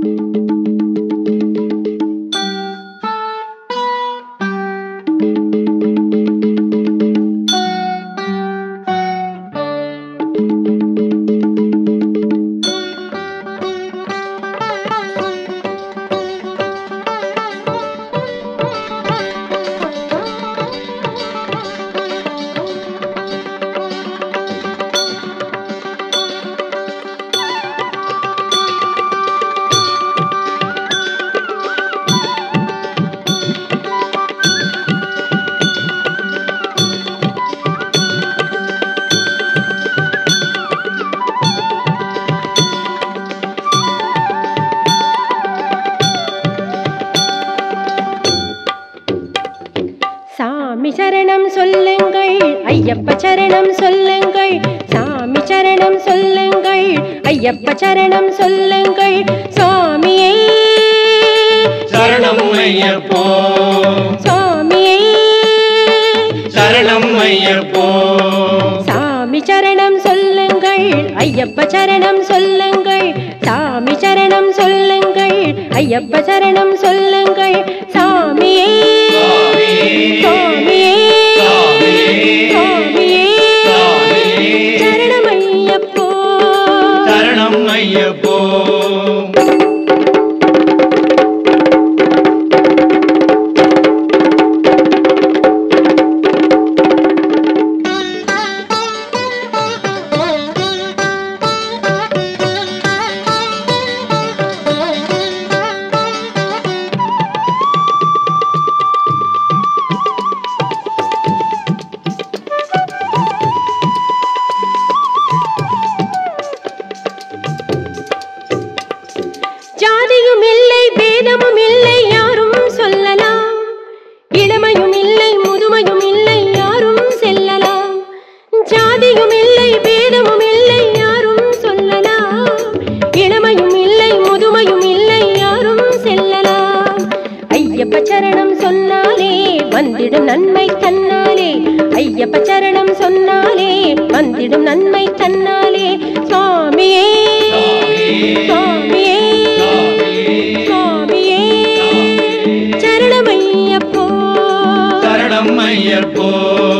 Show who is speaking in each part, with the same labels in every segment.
Speaker 1: சாமி சரணம் சொல்லுங்கள் ஐயப்ப சரணம் சொல்லுங்கள் சாமி சரணம் சொல்லுங்கள் ஐயப்ப சரணம் சொல்லுங்கள் சுவாமியே
Speaker 2: சரணம் ஐயப்போ
Speaker 1: சுவாமியே
Speaker 2: சரணம் ஐயப்போ
Speaker 1: சாமி சரணம் சொல்லுங்கள் ஐயப்ப சரணம் சொல்லுங்கள் சாமி சரணம் சொல்லுங்கள் ஐயப்ப சரணம் சொல்லுங்கள் சாமியே சுவாமியே சுவாமியே சரணம் ஐயப்போ
Speaker 2: சரணம் ஐயப்போ
Speaker 1: ஜாதியும் இல்லை பேதமும் இல்லை யாரும் சொல்லலாம் இளமையும் இல்லை முதுமையும் இல்லை யாரும் செல்லலாம் ஜாதியும் இல்லை பேதமும் இல்லை யாரும் சொல்லலாம் இளமையும் இல்லை முதுமையும் இல்லை யாரும் செல்லலாம் ஐயப்ப சரணம் சொன்னாலே வந்திடும் நன்மை தன்னாலே ஐயப்ப சரணம் சொன்னாலே வந்திடும் நன்மை தன்னாலே சுவாமியே சுவாமியே சுவாமியே சரணமையப்போ
Speaker 2: சரணம் ஐயப்போ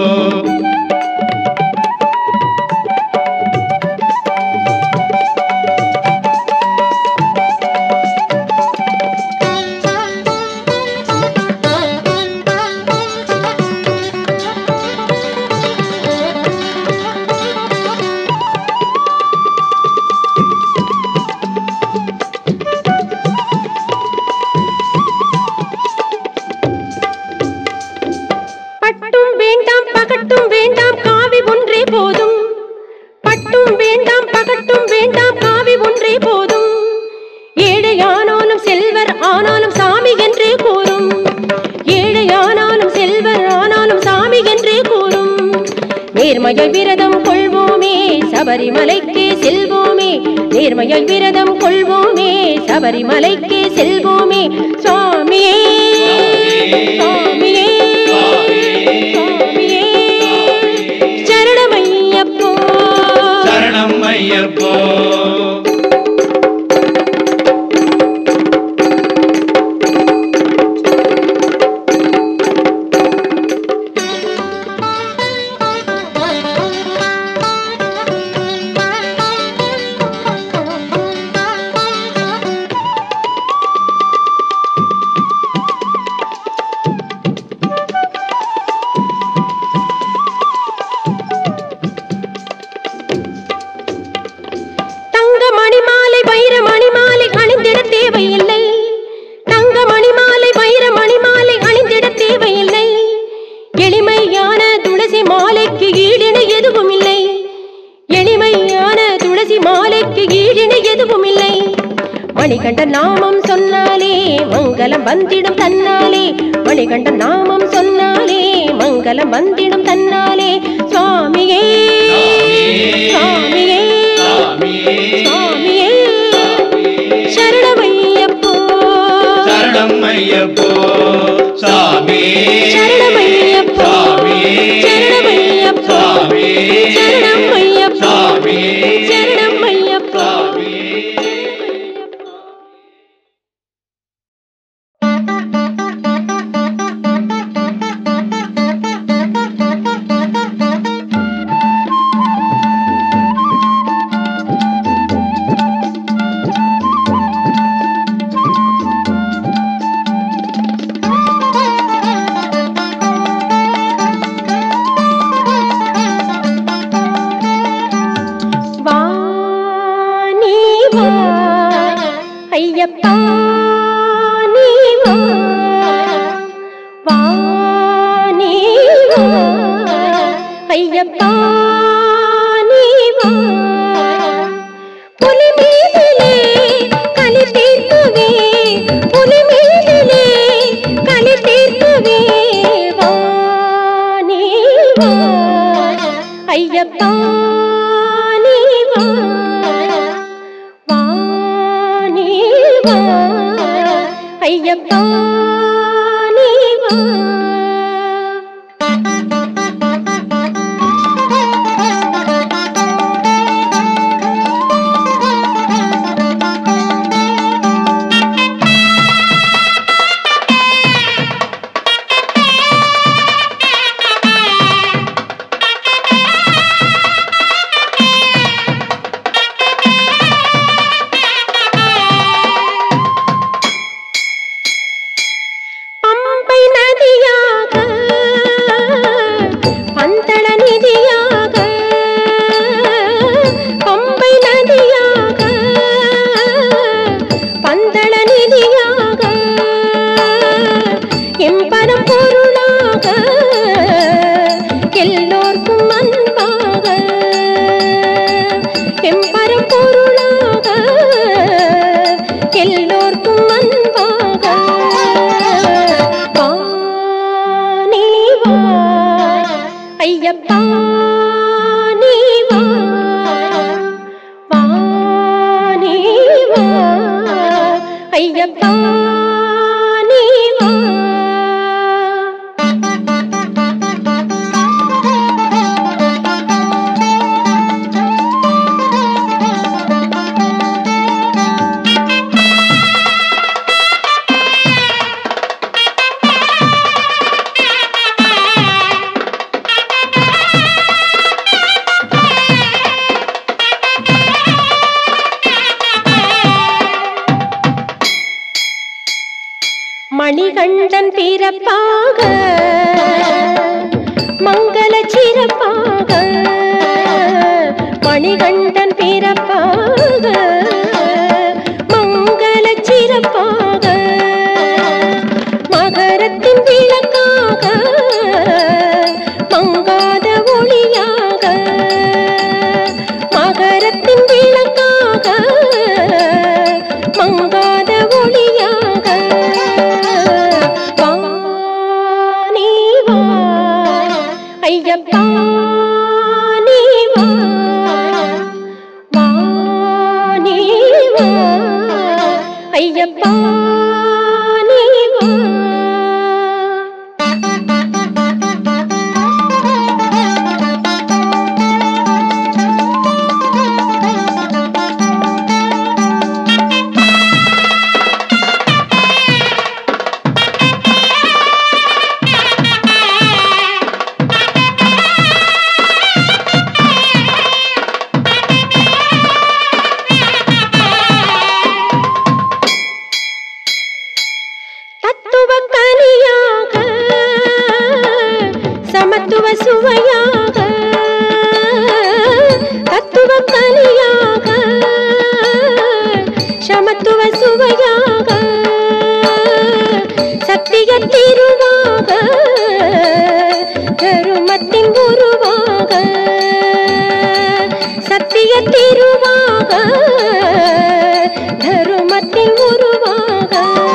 Speaker 1: பட்டும் வேண்டாம் பகட்டும் வேண்டாம் காவி ஒன்றே போதும் பட்டும் வேண்டாம் பகட்டும் வேண்டாம் காவி ஒன்றே போதும் ஏழை ஆனாலும் செல்வர் ஆனாலும் சாமி என்றே கூறும் ஏழை ஆனாலும் செல்வர் ஆனாலும் சாமி என்றே கூறும் நேர்மையாய் விரதம் கொள்வோமே சபரிமலைக்கு செல்வோமே நேர்மையாய் விரதம் கொள்வோமே சபரிமலைக்கு செல்வோமே சுவாமியே சுவாமியே சுவாமியே சரணமையப்போ
Speaker 2: சரணம் ஐயப்போ
Speaker 1: தங்க மணிமாலை வைர மணிமாலை அணிந்திட தேவையில்லை தங்க மணிமாலை வைர மணிமாலை அணிந்திட தேவையில்லை எளிமையான துளசி மாலைக்கு ஈடிணை எதுவும் இல்லை எளிமையான துளசி மாலைக்கு ஈடிணை எதுவும் இல்லை மணிகண்ட நாமம் சொன்னாலே மங்களம் வந்திடும் தன்னாலே மணிகண்ட நாமம் சொன்னாலே மங்களம் வந்திடும் தன்னாலே சுவாமியே சுவாமியே சுவாமியே சரணமையப்போ
Speaker 2: சரணம் ஐயப்போ சாமி
Speaker 1: சரணமையப்போ
Speaker 2: சாமி
Speaker 1: சரணமையப்போ
Speaker 2: சாமி
Speaker 1: சரணமையப்போ
Speaker 2: சாமி
Speaker 1: சரணமையப்போ
Speaker 2: சாமி
Speaker 1: ஐயப்பா நீ வா வா நீ வா ஐயப்பா நீ வா புலி மீதிலே களி தீர்க்குவே புலி மீதிலே களி தீர்க்குவே வா நீ வா ஐயப்பா நீ வா வா நீ வா ஐயப்பா நீ வா பம்பை நதியாக பந்தள நிதியாக பம்பை நதியாக பந்தள நிதியாக எம்பரம் பொருளாக எல்லோர்க்கும் அன்பாக எம்பரம் பொருளாக எல்லோர்க்கும் அன்பாக வா நீ வா ஐயப்பா நீ வா வா நீ வா ஐயப்பா நீ வா மணிகண்டன் பிறப்பாக மங்கள சிறப்பாக மணிகண்டன் பிறப்பாக மங்கள சிறப்பாக மகரத்தின் விளக்காக மங்காத ஒளியாக மகரத்தின் விளக்காக மங்காத ஒளியாக வா நீ வா ஐயப்பா நீ வா வா நீ வா ஐயப்பா நீ வா தத்துவ கனியாக சமத்துவ சுவையாக தத்துவ கனியாக சமத்துவ சுவையாக சத்திய திருவாக தருமத்தின் உருவாக சத்திய திருவாக தருமத்தின் உருவாக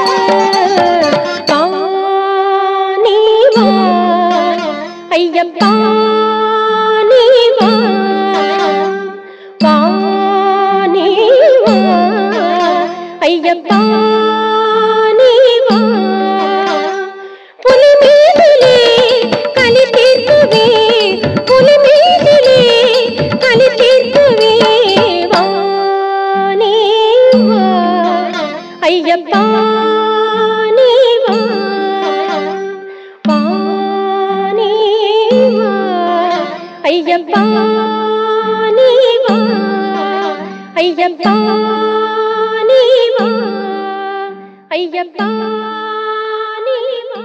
Speaker 1: வா நீ வா ஐயப்பா நீ வா வா நீ வா ஐயப்பா நீ வா புலி மீதிலே களி தீர்க்குவே புலி மீதிலே களி தீர்க்குவே வா நீ வா ஐயப்பா நீ வா வா நீ வா ஐயப்பா நீ வா ஐயப்பா நீ வா ஐயப்பா நீ வா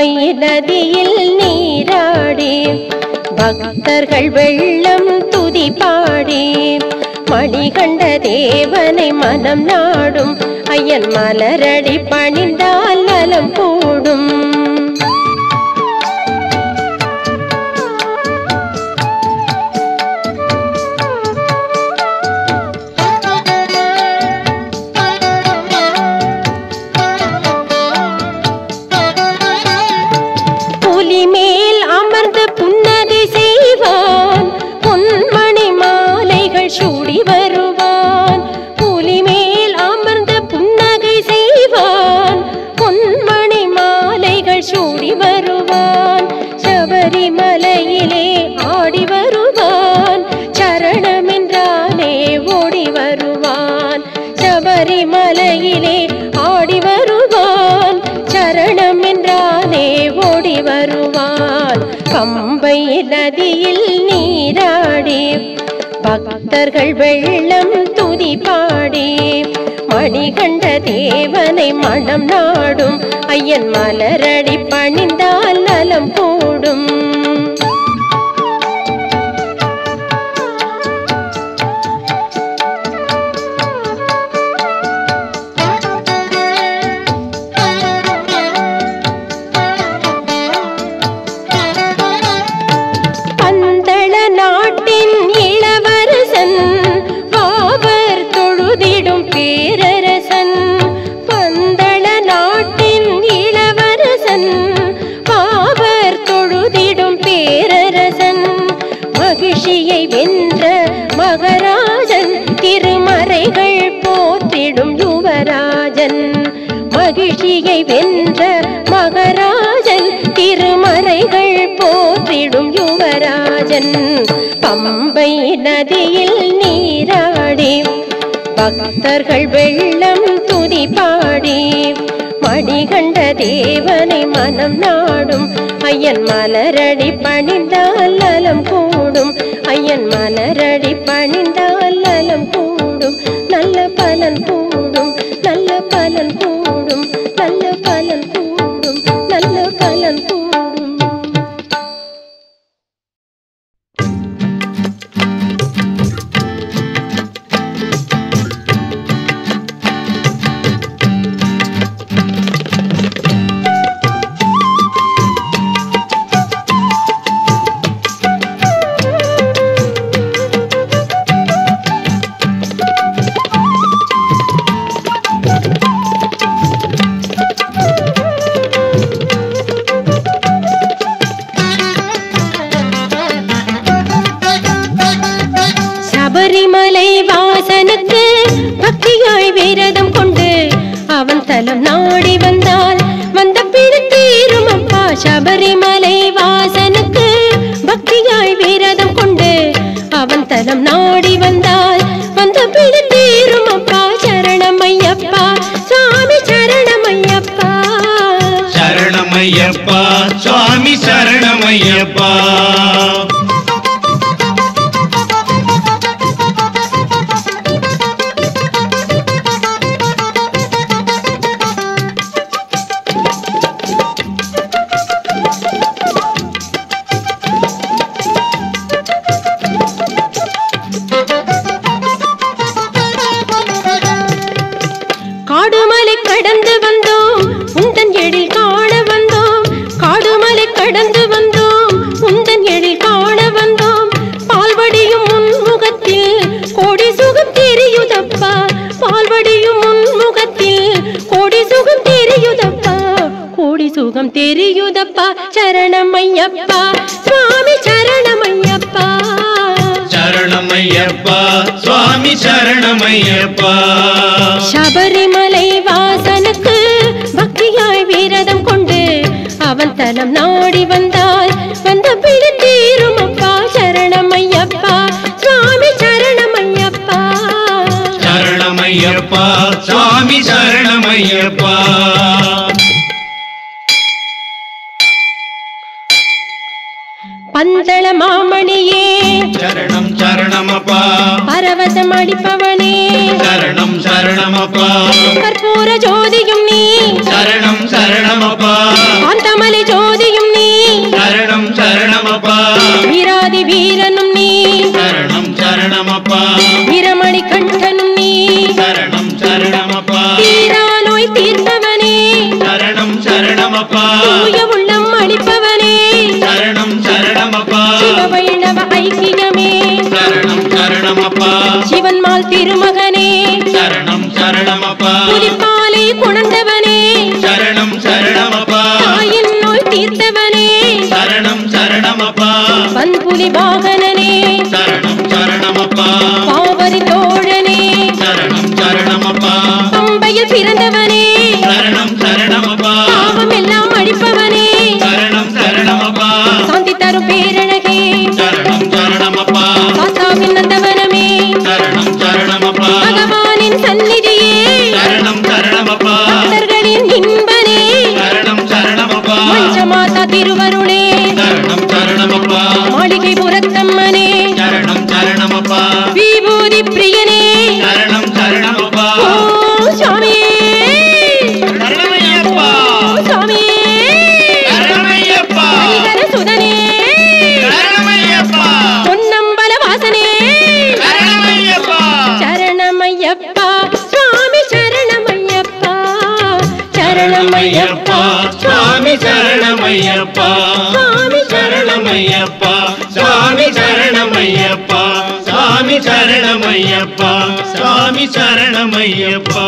Speaker 1: பம்பை நதியில் நீராடி பக்தர்கள் வெள்ளம் துதி பாடி மணிகண்ட தேவனை மனம் நாடும் ஐயன் மலரடி பணிந்தால் நலம் கூடும் புலி மேல் அமர்ந்து புன்னகை செய்வான் பொன்மணி மாலைகள் சூடி வருவான் புலி மேல் அமர்ந்து புன்னகை செய்வான் பொன்மணி மாலைகள் சூடி வருவான் சபரிமலையிலே ஆடி வருவான் சரணமென்றாலே ஓடி வருவான் சபரிமலையிலே ஆடி வருவான் சரணம் என்றானே ஓடி வருவான் பம்பை நதியில் நீராடி பக்தர்கள் வெள்ளம் துதி பாடி மணிகண்ட தேவனை மனம் நாடும் ஐயன் மலரடி பணிந்தால் நலம் கூடும் பந்தள நாட்டின் இளவரசன் பாவர் தொழுதிடும் பேரரசன் பந்தள நாட்டின் இளவரசன் பாவர் தொழுதிடும் பேரரசன் மகிழ்ச்சியை வென்ற மகராஜன் திருமறைகள் போற்றிடும் யுவராஜன் மகிழ்ச்சியை வென்ற மகராஜன் திருமறைகள் போற்றிடும் யுவராஜன் பம்பை நதியில் நீராடி பக்தர்கள் வெள்ளம் துதி பாடி மணிகண்ட தேவனை மனம் நாடும் ஐயன் மலரடி பணிந்தால் நலம் கூடும் ஐயன் மலரடி பணிந்தால் நலம் கூடும் நல்ல பலன் கூடும் நல்ல பலன் கூடும் நல்ல பலன் கூடும் நல்ல பலன் கூடும் சபரிமலை வாசனுக்கு பக்தியாய் விரதம் கொண்டு அவன் தலம் நாடி வந்தால் வந்த பிடி தீரும் அப்பா சபரிமலை வாசனுக்கு பக்தியாய் விரதம் கொண்டு அவன் தலம் நாடி வந்தால் வந்த பிடி தீரும் அப்பா சரணம் ஐயப்பா சுவாமி சரணம் ஐயப்பா
Speaker 2: சரணமையப்பா சுவாமி சரணமையப்பா
Speaker 1: காடுமலை கடந்து வந்தோம் உந்தன் எழில் காண வந்தோம் காடுமலை கடந்து வந்தோம் உந்தன் எழில் காண வந்தோம் பால்வடியும் முன்முகத்தில் கோடி சுகம் தெரியுதப்பா பால்வடியும் முன்முகத்தில் கோடி சுகம் தெரியுதப்பா கோடி சுகம் தெரியுதப்பா சரணம் ஐயப்பா சுவாமி சரணம் ஐயப்பா
Speaker 2: சரணமையப்பா சுவாமி சரணமையப்பா
Speaker 1: சபரிமலை வாசனுக்கு பக்தியாய் விரதம் கொண்டு அவன் தலம் நாடி வந்தால் வந்த பிடி தீரும் அப்பா சரணம் ஐயப்பா சுவாமி சரணம் ஐயப்பா
Speaker 2: சரணமையப்பா சுவாமி சரணமையப்பா
Speaker 1: பந்தள மாமணியே
Speaker 2: சரணம் சரணமப்பா
Speaker 1: பரவசம் அடிப்பவனே
Speaker 2: சரணம் சரணமப்பா
Speaker 1: கற்பூர ஜோதியும் நீ
Speaker 2: சரணம் சரணமப்பா
Speaker 1: காந்தமலை ஜோதி
Speaker 3: சரணமப்பா
Speaker 1: தூய உள்ளம் அளிப்பவனே
Speaker 3: சரணம் சரணமப்பா
Speaker 1: சிவ வைணவ ஐக்கியமே
Speaker 3: சரணம் சரணமப்பா
Speaker 1: சிவன்மால் திருமகனே
Speaker 3: சரணம் சரணமப்பா
Speaker 1: புலிப்பாலை குணர்ந்தவனே
Speaker 3: சரணம் சரணமப்பா
Speaker 1: தாயின் நோய் தீர்த்தவனே
Speaker 3: சரணம் சரணமப்பா
Speaker 1: பன்புலி வாகனனே
Speaker 3: சரணம் சரணமப்பா
Speaker 1: பாவரி தோழனே
Speaker 3: சரணம் சரணமப்பா
Speaker 1: பம்பையில் பிறந்தவனே
Speaker 3: சரணம் சரணமப்பா
Speaker 1: பாவம் எல்லாம் அழிப்பவனே
Speaker 3: சரணம் சரணமப்பா
Speaker 1: சாந்தி தரும் பேரழகே
Speaker 3: சரணம் சரணமப்பா
Speaker 1: சாஸ்தாவின் நந்தவனமே
Speaker 3: சரணம் சரணமப்பா
Speaker 1: பகவானின் சந்நிதியே
Speaker 3: சரணம் சரணமப்பா
Speaker 1: பக்தர்களின் இன்பனே
Speaker 3: சரணம் சரணமப்பா
Speaker 1: பஞ்சமாதா திருவருளே
Speaker 3: சரணம் சரணமப்பா
Speaker 1: மாளிகை புறத்தம்மனே
Speaker 3: சரணம் சரணமப்பா
Speaker 1: விபூதி பிரியனே
Speaker 3: சரணம் சரணமப்பா
Speaker 1: ஓ சுவாமியே
Speaker 3: சரணமையப்பா
Speaker 1: ஓ சுவாமியே
Speaker 3: சரணமையப்பா
Speaker 1: ஹரிஹர சுதனே
Speaker 3: சரணமையப்பா
Speaker 1: பொன்னம்பல வாசனே
Speaker 3: சரணமையப்பா
Speaker 1: சரணமையப்பா சுவாமி சரணமையப்பா சரணமையப்பா
Speaker 3: சுவாமி சரணமையப்பா
Speaker 1: சுவாமி
Speaker 3: சரணமையப்பா சுவாமி சரணமையப்பா சுவாமி சரணமையப்பா சுவாமி சரணமையப்பா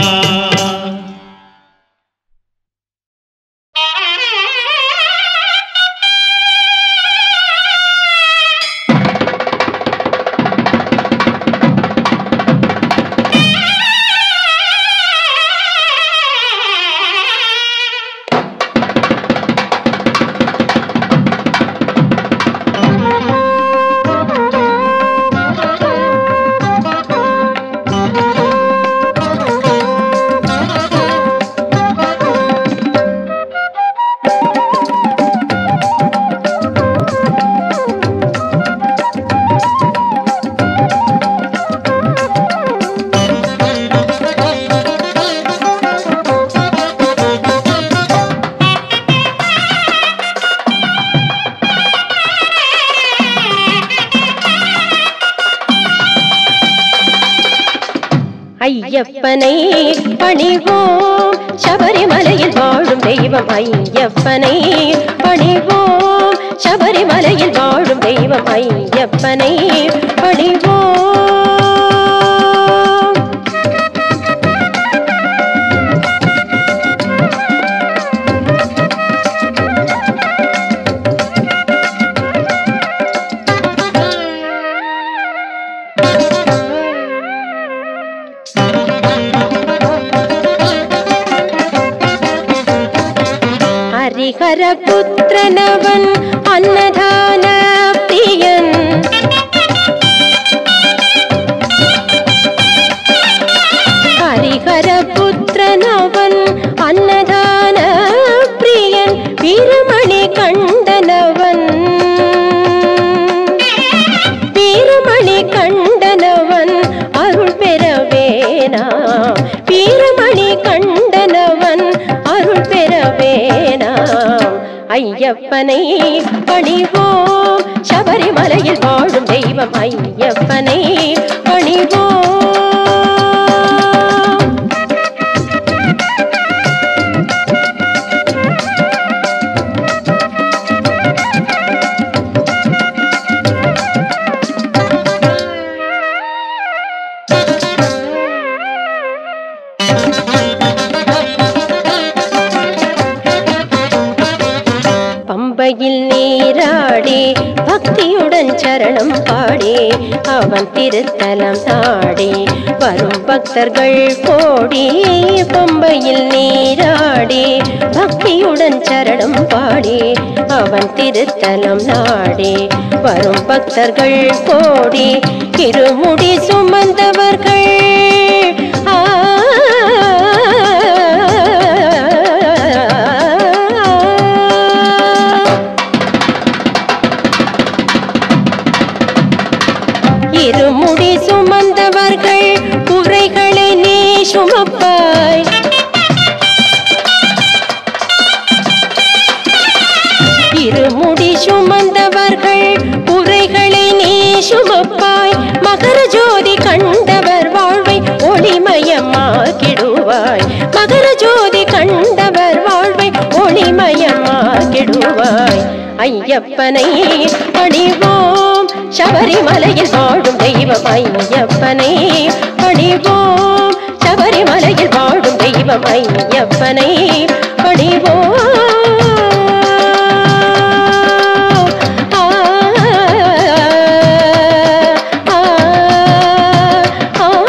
Speaker 1: ஐயப்பனை பணிவோம் சபரிமலையில் வாழும் தெய்வம் ஐயப்பனை பணிவோம் சபரிமலையில் வாழும் தெய்வம் ஐயப்பனை பணிவோம் ஹரிஹர புத்திரனவன் அன்னதான பிரியன் ஹரிஹர புத்திரனவன் அன்னதான பிரியன் வீரமணி கண்டனவன் வீரமணி கண்டனவன் அருள் பெறவேனா வீரமணி கண்டனவன் அருள் பெறவேனா ஐயப்பனை பணிவோம் சபரிமலையில் வாழும் தெய்வம் ஐயப்பனை பணிவோம் பம்பையில் நீராடி பக்தியுடன் சரணம் பாடி அவன் திருத்தலம் நாடி வரும் பக்தர்கள் கோடி பம்பையில் நீராடி பக்தியுடன் சரணம் பாடி அவன் திருத்தலம் நாடி வரும் பக்தர்கள் கோடி இருமுடி சுமந்தவர்கள் ஆ இருமுடி சுமந்தவர்கள் குறைகளை நீ சுமப்பாய் இருமுடி சுமந்தவர்கள் குறைகளை நீ சுமப்பாய் மகர ஜோதி கண்டவர் வாழ்வை ஒளிமயமாக்கிடுவாய் மகர ஜோதி கண்டவர் வாழ்வை ஒளிமயமாக்கிடுவாய் தருவாய் ஐயப்பனை பணிவோம் சபரிமலையில் வாழும் தெய்வம் ஐயப்பனை பணிவோம் சபரிமலையில் வாழும் தெய்வம் ஐயப்பனை பணிவோம் ஆ, ஆ, ஆ, ஆ.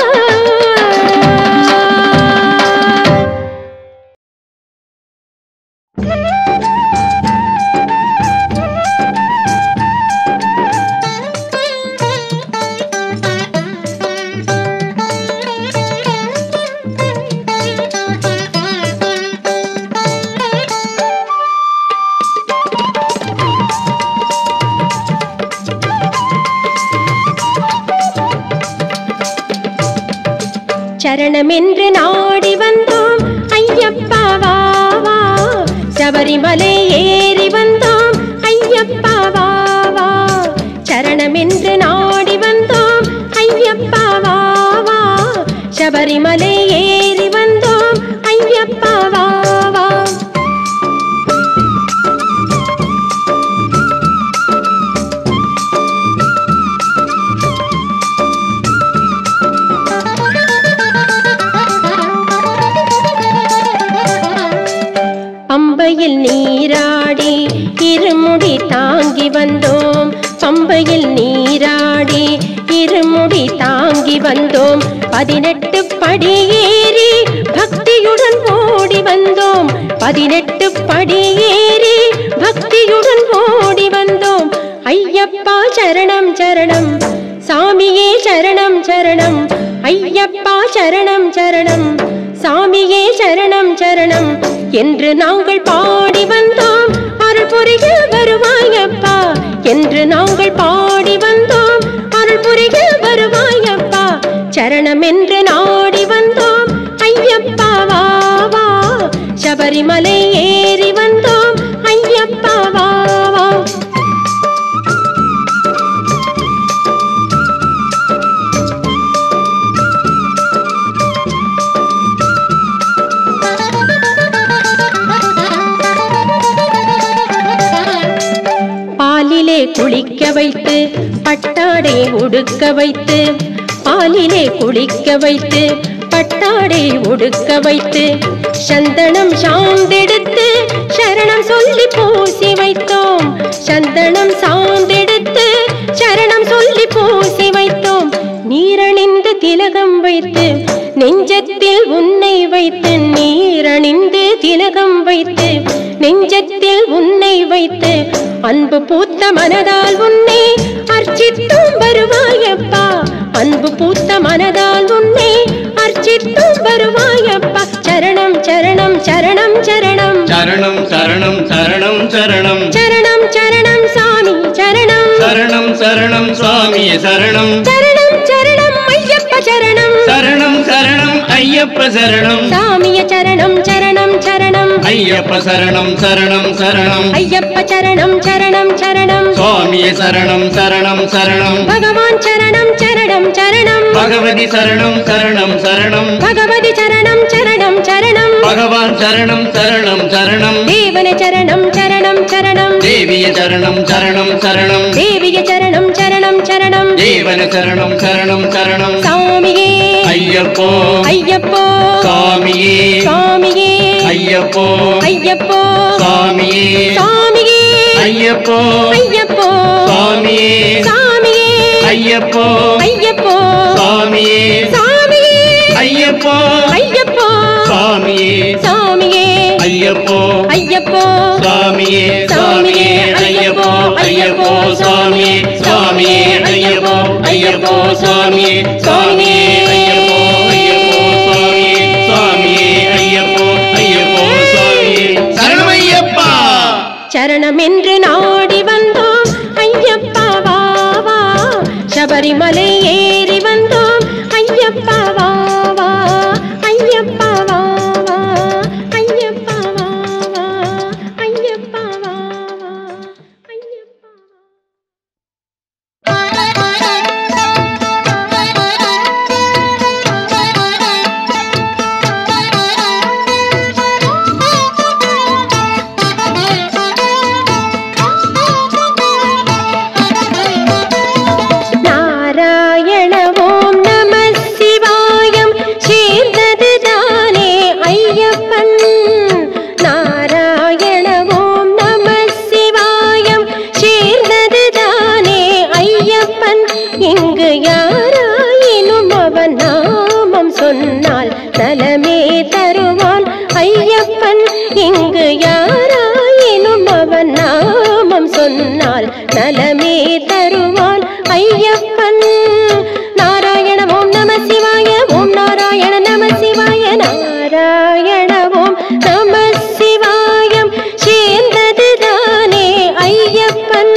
Speaker 1: சரணமென்று நாடி வந்தோம் ஐயப்பா வா வா சபரிமலை ஏறி வந்தோம் ஐயப்பா வா வா சரணமென்று நாடி வந்தோம் ஐயப்பா வா வா சபரிமலை ஏறி வந்தோம் ஐயப்பா வா வா பம்பையில் நீராடி இருமுடி தாங்கி வந்தோம் பம்பையில் நீராடி இருமுடி தாங்கி வந்தோம் பதினெட்டு படியேறி பக்தியுடன் ஓடி வந்தோம் பதினெட்டு படியேறி பக்தியுடன் ஓடி வந்தோம் ஐயப்பா சரணம் சரணம் சாமியே சரணம் சரணம் ஐயப்பா சரணம் சரணம் சாமியே சரணம் சரணம் என்று நாங்கள் பாடி வந்தோம் அருள் புரிக வருவாயப்பா என்று நாங்கள் பாடி வந்தோம் அருள் புரிக வருவாயப்பா சரணம் என்று நாடி வந்தோம் ஐயப்பா வா வா சபரிமலை ஏறி வந்தோம் ஐயப்பா வா வா பாலிலே குளிக்க வைத்து பட்டாடை உடுக்க வைத்து பாலிலே குளிக்க வைத்து பட்டாடை உடுக்க வைத்து சந்தனம் சாந்தெடுத்து சரணம் சொல்லி பூசி வைத்தோம் சந்தனம் சாந்தெடுத்து சரணம் சொல்லி பூசி வைத்தோம் நீரணிந்து திலகம் வைத்து நெஞ்சத்தில் உன்னை வைத்து நீரணிந்து திலகம் வைத்து நெஞ்சத்தில் உன்னை வைத்து அன்பு பூத்த மனதால் உன்னை அர்ச்சித்தும் வருவாயப்பா அன்பு பூத்த மனதால் உன்னை அர்ச்சித்தும் வருவாயப்பா சரணம் சரணம் சரணம் சரணம்
Speaker 3: சரணம் சரணம் சரணம் சரணம்
Speaker 1: சரணம் சரணம் சாமி சரணம்
Speaker 3: சரணம் சரணம் சுவாமியே சரணம்
Speaker 1: சரணம் சரணம் ஐயப்ப சரணம்
Speaker 3: சரணம் சரணம் ஐயப்ப சரணம்
Speaker 1: சாமிய சரணம் சரணம் சரணம்
Speaker 3: ஐயப்ப சரணம் சரணம் சரணம்
Speaker 1: ஐயப்ப சரணம் சரணம் சரணம்
Speaker 3: சுவாமியே சரணம் சரணம் சரணம்
Speaker 1: பகவான் சரணம் சரணம் சரணம்
Speaker 3: பகவதி சரணம் சரணம் சரணம்
Speaker 1: பகவதி சரணம் சரணம் சரணம்
Speaker 3: பகவான் சரணம் சரணம் சரணம்
Speaker 1: தேவன சரணம் சரணம் சரணம்
Speaker 3: தேவிய சரணம் சரணம் சரணம்
Speaker 1: தேவிய சரணம் சரணம் சரணம்
Speaker 3: தேவன சரணம் சரணம் சரணம்
Speaker 1: சாமியே
Speaker 3: ஐயப்போ
Speaker 1: ஐயப்போ
Speaker 3: சுவாமியே
Speaker 1: சாமியே
Speaker 3: ஐயப்போ
Speaker 1: ஐயப்போ
Speaker 3: சுவாமியே
Speaker 1: சாமியே
Speaker 3: ஐயப்போ
Speaker 1: ஐயப்போ
Speaker 3: சுவாமியே
Speaker 1: சாமியே
Speaker 3: ஐயப்போ
Speaker 1: ஐயப்போ
Speaker 3: சுவாமியே
Speaker 1: சாமியே
Speaker 3: ஐயப்போ
Speaker 1: ஐயப்போ
Speaker 3: சுவாமியே
Speaker 1: சாமியே
Speaker 3: ஐயப்போ
Speaker 1: ஐயப்போ
Speaker 3: சுவாமியே சுவாமியே ஐயப்போ ஐயப்போ சுவாமியே சுவாமியே ஐயப்போ ஐயப்போ சுவாமியே சுவாமியே ஐயப்போ ஐயப்போ சுவாமியே சுவாமியே ஐயப்போ ஐயப்போ சுவாமியே சரணமையப்பா
Speaker 1: சரணம் என்று நாடி வந்தோம் ஐயப்பா வா வா சபரிமலை ஏறி வந்தோம் ஐயப்பா வா வா ஐயப்பா வா வா ஐயப்பா வா வா ஐயப்பா வா வா ஐயப்பா வா
Speaker 2: Thank you.
Speaker 1: நலமே தருவான் ஐயப்பன் நாராயண ஓம் நம சிவாய ஓம் நாராயண நம சிவாய நாராயண ஓம் நம சிவாயம் சேர்ந்ததுதானே ஐயப்பன்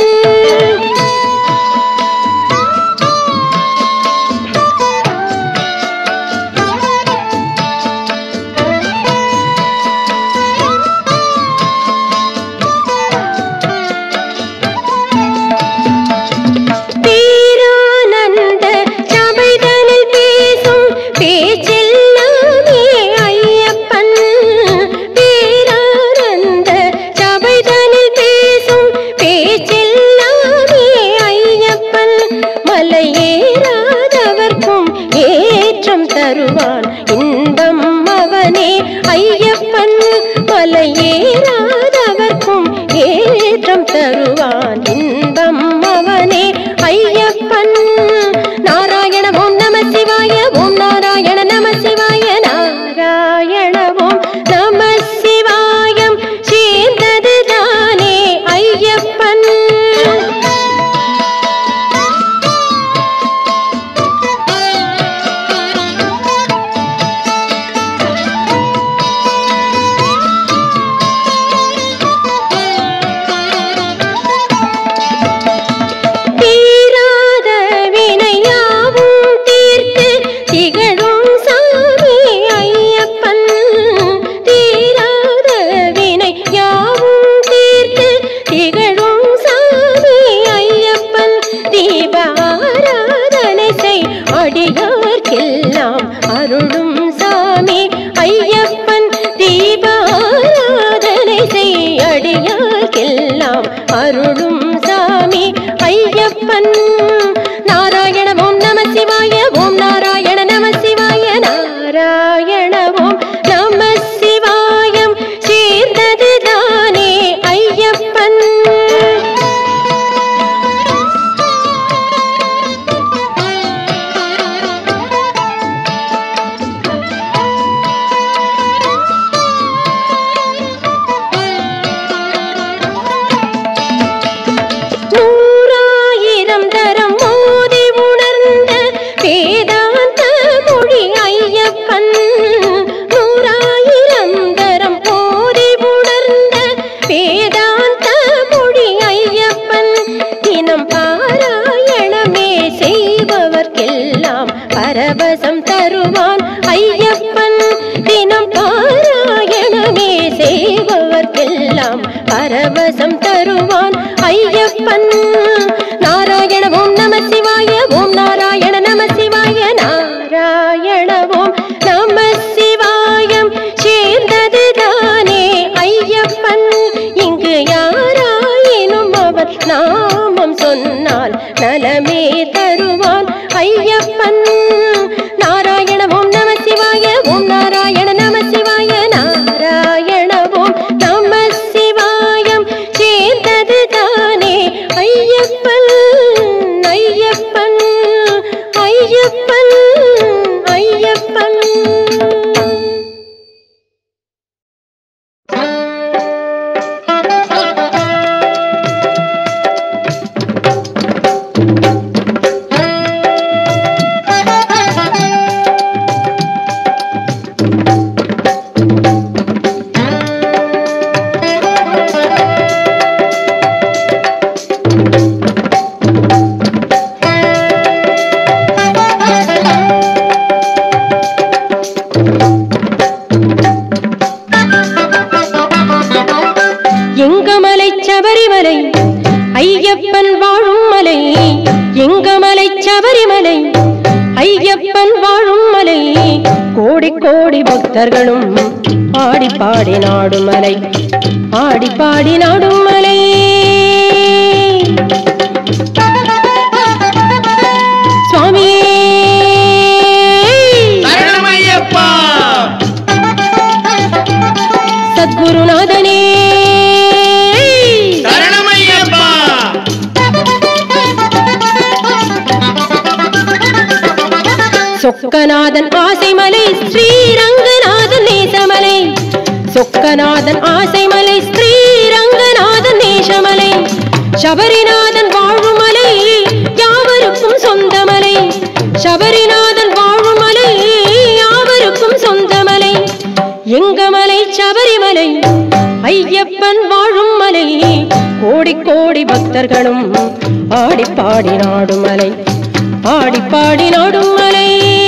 Speaker 1: பேரானந்த சபைதனில் பேசும் பேச்செல்லாமே ஐயப்பன் பேரானந்த சபைதனில் பேசும் பேச்செல்லாமே ஐயப்பன் மலையேறாதவர்க்கும் ஏற்றம் தருவான் இன்பம் அவனே ஐயப்பன் மலையேறாதவர்க்கும் ஏற்றம் தருவான் இன்பம் அவனே ஐயப்பன் நாராயண ஓம் நம சிவாய ஓம் நாராயண நம சிவாய நாராயண ஓம் நம சிவாயம் சேர்ந்ததுதானே ஐயப்பன் தீராத வினையாவும் தீர்த்து திகழும் சாமி ஐயப்பன் தீராத வினையாவும் தீர்த்து திகழும் சாமி ஐயப்பன் தீபாராதனை செய் அடியார்க்கெல்லாம் அருளும் சாமி ஐயப்பன் தீபாராதனை செய் அடியார்க்கெல்லாம் அருளும் சாமி ஐயப்பன் நாராயண ஓம் நம சிவாய ஓம் நாராயண நம சிவாய நாராயண ஓம் நம சிவாயம் சேர்ந்ததுதானே ஐயப்பன் நூறாயிரம் தரம் மோதி உணர்ந்த வேதாந்த மொழி ஐயப்பன் நூறாயிரம் தரம் மோதி உணர்ந்த வேதாந்த மொழி ஐயப்பன் தினம் பாராயணமே செய்பவர்க்கெல்லாம் பரவசம் தருவான் ஐயப்பன் தினம் பாராயணமே செய்பவர்க்கெல்லாம் பரவசம் தருவான் ஐயப்பன் நாராயண ஓம் நம சிவாய ஓம் நாராயண நம சிவாய நாராயண ஓம் நம சிவாயம் சேர்ந்ததுதானே ஐயப்பன் இங்கு யாராயினும் அவர் நாமம் சொன்னால் நலமே தருவான் ஐயப்பன் நாராயண ஓம் நம சிவாய ஓம் நாராயண நம சிவாய நாராயண ஓம் நம சிவாயம் சேர்ந்ததுதானே ஐயப்பன் ஐயப்பன் ஐயப்பன் ஐயப்பன் எங்கமலை சபரிமலை ஐயப்பன் வாழும் மலை எங்கமலை சபரிமலை ஐயப்பன் வாழும் மலை கோடி கோடி பக்தர்களும் ஆடி பாடி நாடும் மலை ஆடி பாடி நாடும் மலை சுவாமியே
Speaker 3: சரணமையப்பா
Speaker 1: சத்குருநாதனே
Speaker 3: சரணமையப்பா
Speaker 1: சொக்கநாதன் ஆசைமலை ஸ்ரீரங்கநாதன் நேசமலை சொக்கநாதன் ஆசைமலை ஸ்ரீரங்கநாதன் நேசமலை சபரிநாதன் வாழ் கோடி கோடி பக்தர்களும் ஆடி பாடி நாடும் மலை ஆடி பாடி நாடும் மலை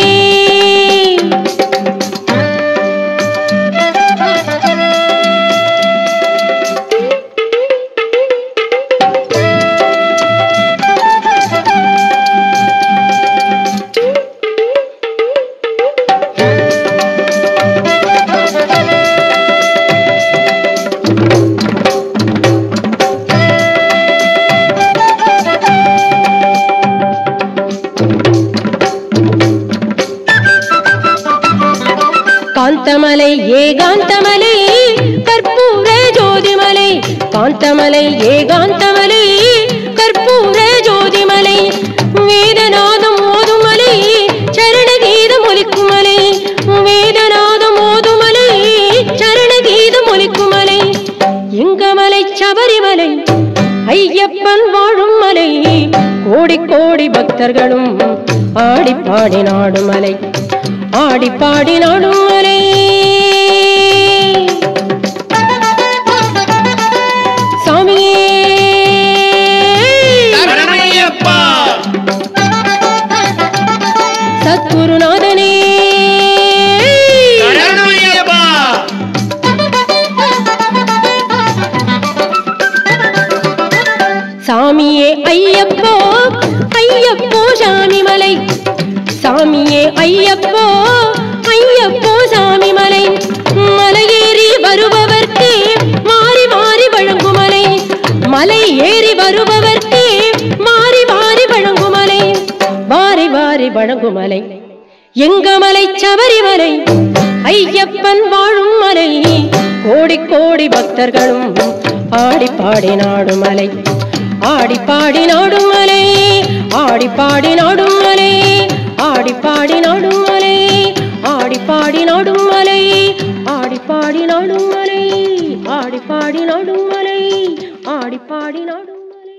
Speaker 1: காந்தமலை ஏகாந்தமலை கற்பூர ஜோதிமலை காந்தமலை ஏகாந்தமலை கற்பூர ஜோதிமலை வேதநாதம் ஓதுமலை சரணகீதம் ஒலிக்குமலை வேதநாதம் ஓதுமலை சரணகீதம் ஒலிக்குமலை எங்கமலை சபரிமலை ஐயப்பன் வாழும் மலை கோடி கோடி பக்தர்களும் ஆடி பாடி நாடும் மலை ஆடி பாடி நாடும் மலை சாமியே
Speaker 3: சரணமையப்பா
Speaker 1: சத்குருநாதனே
Speaker 3: சரணமையப்பா
Speaker 1: சாமியே ஐயப்போ ஐயப்போ சாமிமலை சாமியே ஐயப்போ ஐயப்போ சாமிமலை மலையேறி வருபவர்க்கே மாறி மாறி வழங்குமலை மலை ஏறி வருபவர்க்கே மாறி மாறி வழங்குமலை வாரி வாரி வழங்குமலை எங்கமலை சபரிமலை ஐயப்பன் வாழும் மலை கோடி கோடி பக்தர்களும் ஆடி பாடி நாடும் மலை ஆடி பாடி நாடும் மலை ஆடி பாடி நாடும் மலை ஆடி பாடி நாடும் மலை ஆடி பாடி நாடும் மலை ஆடி பாடி நாடும் மலை ஆடி பாடி நாடும் மலை ஆடி பாடி நாடும் மலை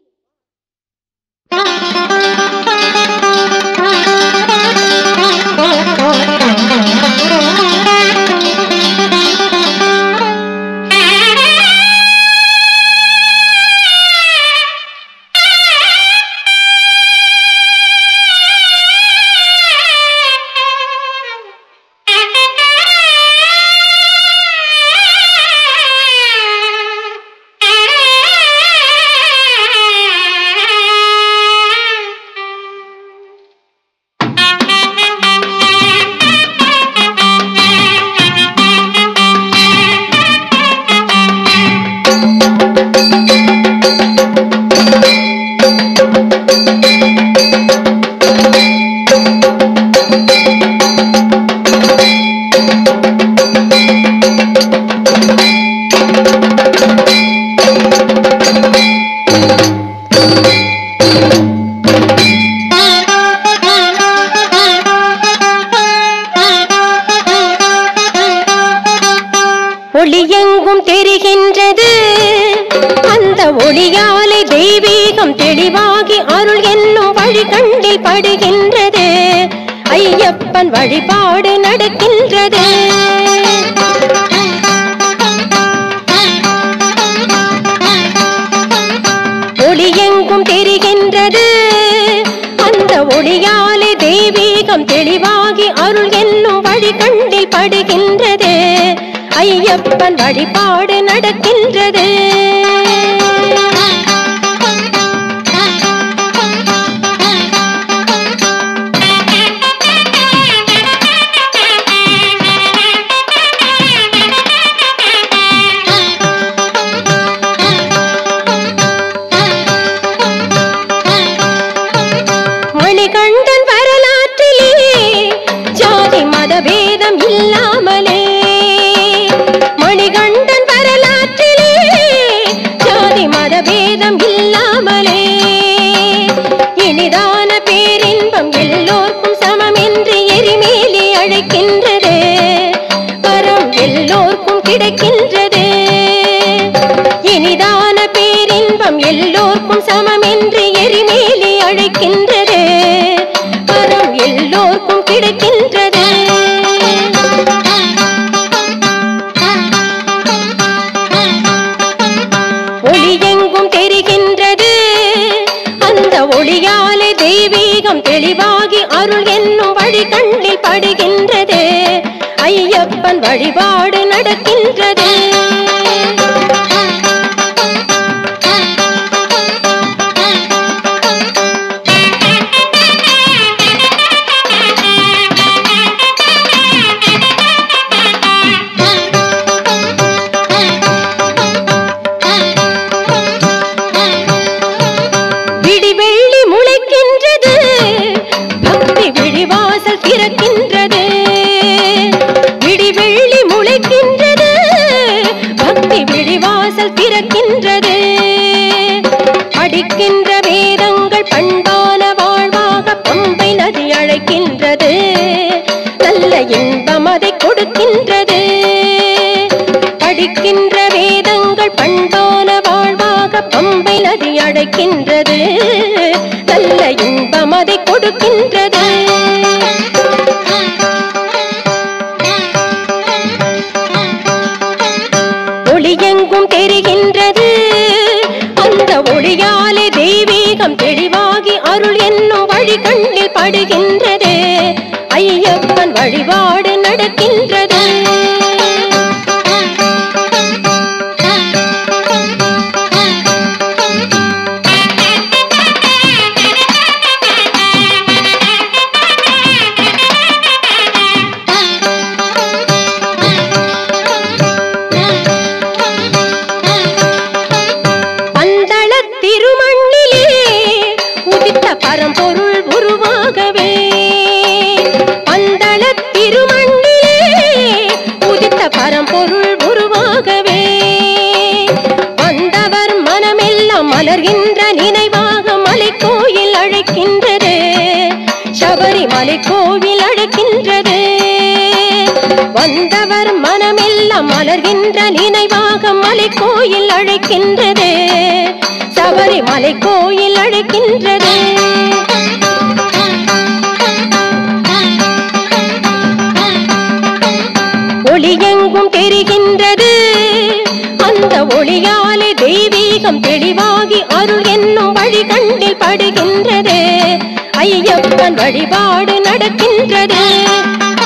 Speaker 1: ஒளியெங்கும் தெரிகின்றது அந்த ஒளியாலே தெய்வீகம் தெளிவாகி அருள் என்னும் வழி கண்டில் படுகின்றது ஐயப்பன் வழிபாடு நடக்கின்றது ஒளியெங்கும் தெரிகின்றது அந்த ஒளியாலே தெய்வீகம் தெளிவாகி அருள் என்னும் வழி கண்டில் படுகின்றது ஐயப்பன் வழிபாடு நடக்கின்றது மணிகண்டன் வரலாற்றிலே ஜாதி மதபேதம் இல்லாமலே மணிகண்டன் வரலாற்றிலே ஜாதி மதபேதம் இல்லாமலே இனிதான பேரின்பம் எல்லோர்க்கும் சமம் என்று எரிமேலி அழைக்கின்றது வரம் எல்லோர்க்கும் கிடைக்கின்றது இனிதான பேரின்பம் எல்லோர்க்கும் சமம் என்று எரிமேலி அழைக்கின்றது வரம் எல்லோர்க்கும் கிடைக்கின்றது ஒளியை எங்கும் தெரிகின்றது அந்த ஒளியாலே தெய்வீகம் தெளிவாகி அருள் என்னும் வழி கண்ணில் படுகின்றது ஐயப்பன் வழிபாடு நடக்கின்றது விடிவெள்ளி முளைக்கின்றது பக்தி விழிவாசல் திறக்கின்றது விடிவெள்ளி முளைக்கின்றது பக்தி விழிவாசல் திறக்கின்றது படிக்கின்ற வேதங்கள் பண்பான வாழ்வாக பம்பை நதி அழைக்கின்றது நல்ல இன்பம் அதை கொடுக்கின்றது படிக்கின்ற வேதங்கள் பண்பான வாழ்வாக பம்பை நதி அழைக்கின்றது நல்ல இன்பம் அதை கொடுக்கின்றது ஒளி எங்கும் தெரிகின்றது அந்த ஒளியாலே தெய்வீகம் தெளிவாகி அருள் என்னும் வழி கண்ணில் படுகின்றது ஐயப்பன் வழிபாடு நடக்கின்றது பந்தள திருமண்ணிலே உதித்த பரம்பொருள் உருவாகவே பந்தள திருமண்ணிலே உதித்த பரம்பொருள் உருவாகவே வந்தவர் மனமெல்லாம் மலர்கின்ற நினைவாக மலைக்கோயில் அழைக்கின்றது சபரிமலை கோவில் அழைக்கின்றது வந்தவர் மனமெல்லாம் மலர்கின்ற நினைவாக மலை கோயில் அழைக்கின்றது சபரிமலை கோயில் அழைக்கின்றது ஒளி எங்கும் தெரிகின்றது அந்த ஒளியாலே தெய்வீகம் தெளிவாகி அருள் என்னும் வழி கண்ணில் படுகின்றது ஐயப்பன் வழிபாடு நடக்கின்றது